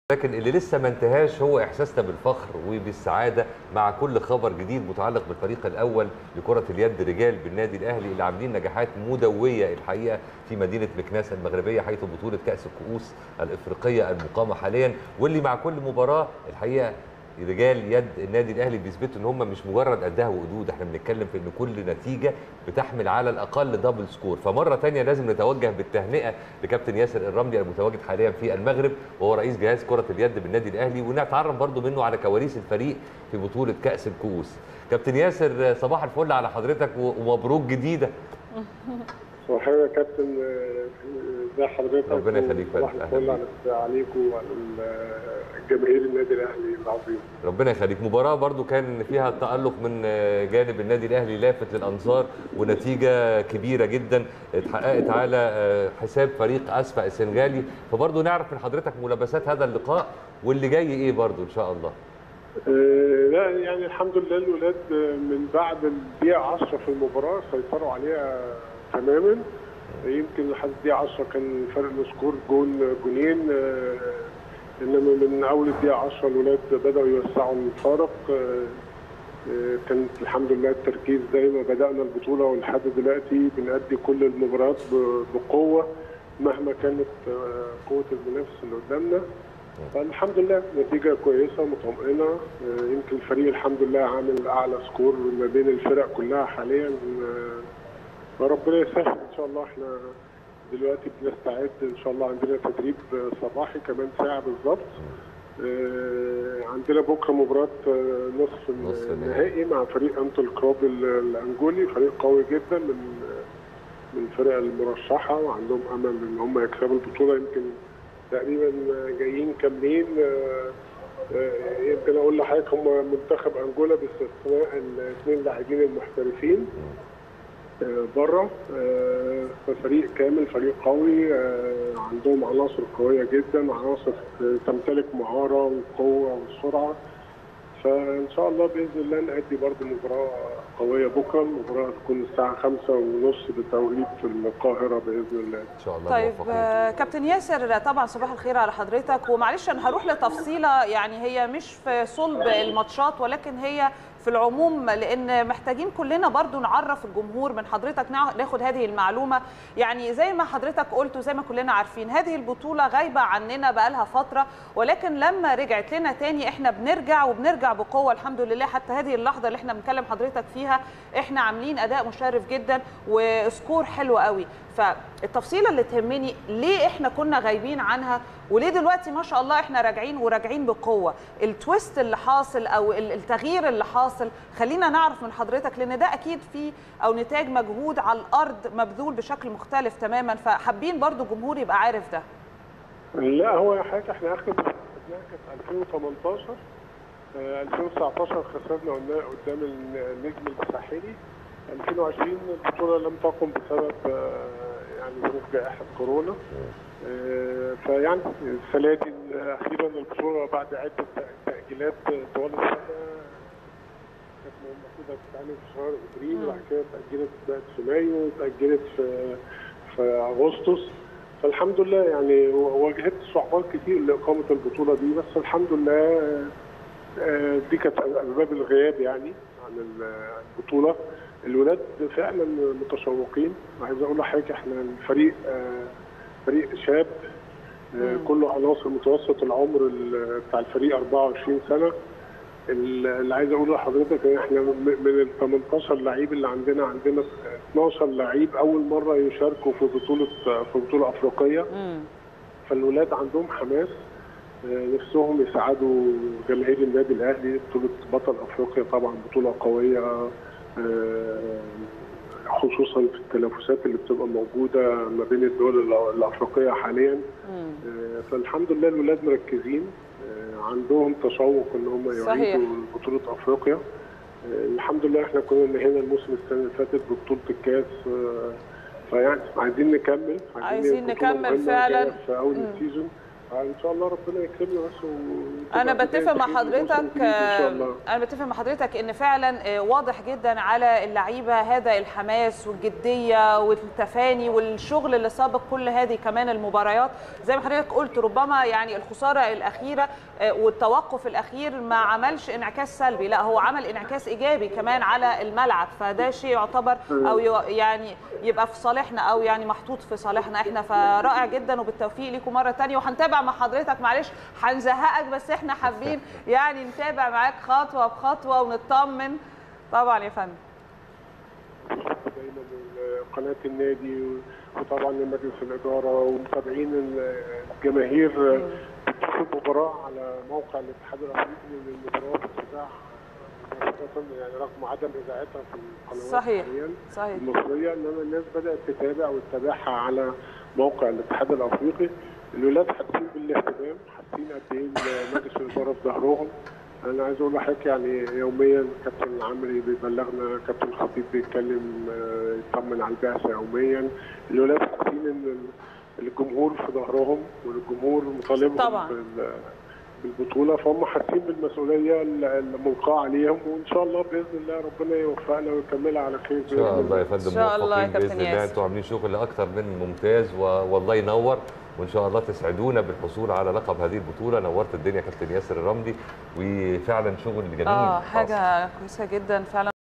لكن اللي لسه ما انتهاش هو احساسنا بالفخر وبالسعاده مع كل خبر جديد متعلق بالفريق الاول لكره اليد رجال بالنادي الاهلي اللي عاملين نجاحات مدويه الحقيقه في مدينه مكناس المغربيه حيث بطوله كاس الكؤوس الافريقيه المقامه حاليا واللي مع كل مباراه الحقيقه رجال يد النادي الاهلي بيثبتوا ان هم مش مجرد قدها وقدود احنا بنتكلم في ان كل نتيجه بتحمل على الاقل دبل سكور فمره ثانيه لازم نتوجه بالتهنئه لكابتن ياسر الرملي المتواجد حاليا في المغرب وهو رئيس جهاز كره اليد بالنادي الاهلي ونتعرف برضو منه على كواليس الفريق في بطوله كاس الكؤوس كابتن ياسر صباح الفل على حضرتك ومبروك جديده صباح الخير يا كابتن ازي حضرتك ربنا يخليك صباح الفل عليكم وعلى جماهير النادي الاهلي العظيم ربنا يخليك مباراه برضو كان فيها التالق من جانب النادي الاهلي لافت للانظار ونتيجه كبيره جدا اتحققت على حساب فريق اسفا السنغالي فبرضو نعرف من حضرتك ملابسات هذا اللقاء واللي جاي ايه برضو ان شاء الله لا يعني الحمد لله الولاد من بعد الدقيقه 10 في المباراه سيطروا عليها تماما يمكن لحد الدقيقه 10 كان فرق السكور جون جونين انما من اول الدقيقه 10 الولاد بداوا يوسعوا الفارق كانت الحمد لله التركيز زي ما بدانا البطوله ولحد دلوقتي بنأدي كل المباريات بقوه مهما كانت قوه المنافس اللي قدامنا فالحمد لله نتيجه كويسه مطمئنه يمكن الفريق الحمد لله عامل اعلى سكور ما بين الفرق كلها حاليا فربنا يسهل ان شاء الله احنا دلوقتي بنستعد ان شاء الله عندنا تدريب صباحي كمان ساعه بالظبط عندنا بكره مباراه نصف النهائي مع فريق انتل كروب الانجولي فريق قوي جدا من من الفرق المرشحه وعندهم امل ان هم يكسبوا البطوله يمكن تقريبا جايين كاملين يمكن اقول لحضرتك هم منتخب انجولا باستثناء الاثنين لاعبين المحترفين بره ففريق كامل فريق قوي عندهم عناصر قويه جدا عناصر تمتلك مهاره وقوه وسرعه فان شاء الله باذن الله نأدي برضه مباراه قويه بكره المباراه هتكون الساعه خمسة ونص بالتوقيت في القاهره باذن الله ان شاء الله طيب كابتن ياسر طبعا صباح الخير على حضرتك ومعلش انا هروح لتفصيله يعني هي مش في صلب الماتشات ولكن هي في العموم لان محتاجين كلنا برضو نعرف الجمهور من حضرتك ناخد هذه المعلومه يعني زي ما حضرتك قلت وزي ما كلنا عارفين هذه البطوله غايبه عننا بقالها فتره ولكن لما رجعت لنا تاني احنا بنرجع وبنرجع بقوه الحمد لله حتى هذه اللحظه اللي احنا بنكلم حضرتك فيها احنا عاملين اداء مشرف جدا وسكور حلو قوي فالتفصيله اللي تهمني ليه احنا كنا غايبين عنها وليه دلوقتي ما شاء الله احنا راجعين وراجعين بقوه التويست اللي حاصل او التغيير اللي حاصل خلينا نعرف من حضرتك لان ده اكيد فيه او نتاج مجهود على الارض مبذول بشكل مختلف تماما فحابين برضو الجمهور يبقى عارف ده لا هو حاجه احنا اخر كانت 2018 2019 خسرنا قدام النجم الساحلي 2020 البطوله لم تقم بسبب يعني ظروف جائحه كورونا فيعني السنه دي اخيرا البطوله بعد عده تاجيلات طوال السنه كانت المفروض هتتعمل في شهر ابريل وبعد كده اتاجلت بقت في مايو واتاجلت في في اغسطس فالحمد لله يعني واجهت صعوبات كتير لاقامه البطوله دي بس الحمد لله دي كانت اسباب الغياب يعني عن البطوله الولاد فعلا متشوقين عايز اقول لحضرتك احنا الفريق فريق شاب كله عناصر متوسط العمر بتاع الفريق 24 سنه اللي عايز اقوله لحضرتك ان احنا من ال 18 لعيب اللي عندنا عندنا 12 لعيب اول مره يشاركوا في بطوله في بطوله افريقيه فالولاد عندهم حماس نفسهم يساعدوا جماهير النادي الاهلي بطوله بطل افريقيا طبعا بطوله قويه خصوصا في التنافسات اللي بتبقى موجوده ما بين الدول الافريقيه حاليا فالحمد لله الولاد مركزين عندهم تشوق ان هم يعيدوا بطوله افريقيا الحمد لله احنا كنا انهينا الموسم السنه اللي فاتت ببطوله الكاس فيعني عايزين نكمل عايزين نكمل فعلا في اول السيزون فان شاء الله ربنا يكرمنا بس و... انا تبقى بتفق مع بداية خير حضرتك للموسم الجديد ان شاء الله انا بتفق مع حضرتك ان فعلا آه، واضح جدا على اللعيبه هذا الحماس والجديه والتفاني والشغل اللي سابق كل هذه كمان المباريات زي ما حضرتك قلت ربما يعني الخساره الاخيره آه، والتوقف الاخير ما عملش انعكاس سلبي لا هو عمل انعكاس ايجابي كمان على الملعب فده شيء يعتبر او يو- يعني يبقى في صالحنا او يعني محطوط في صالحنا احنا فرائع جدا وبالتوفيق ليكم مره تانية وهنتابع مع حضرتك معلش هنزهقك بس احنا حابين يعني نتابع معاك خطوه بخطوه ونطمن طبعا يا فندم دايما قناه النادي وطبعا مجلس الاداره ومتابعين الجماهير بتشوف المباراه على موقع الاتحاد الافريقي للمباراه بتتذاع مباشرة يعني رغم عدم اذاعتها في القنوات صحيح. حاليا صحيح المصريه انما الناس بدات تتابع وتتابعها على موقع الاتحاد الافريقي الولاد حاسين بالاهتمام حاسين قد ايه مجلس الاداره في ظهرهم انا عايز اقول لحضرتك يعني يوميا كابتن عمري بيبلغنا كابتن خطيب بيتكلم آه، يطمن على البعثه يوميا الولاد حاسين ان الجمهور في ظهرهم والجمهور مطالبهم طبعاً. بال- بالبطوله فهم حاسين بالمسؤوليه الملقاه عليهم وان شاء الله باذن الله ربنا يوفقنا ويكملها على خير ان شاء الله يا فندم إن شاء الله يا موفقين كابتن باذن الله ياسر. انتوا عاملين شغل اكتر من ممتاز و... والله ينور وان شاء الله تسعدونا بالحصول على لقب هذه البطوله نورت الدنيا كابتن ياسر الرملي وفعلا شغل جميل اه خاص. حاجه كويسه جدا فعلا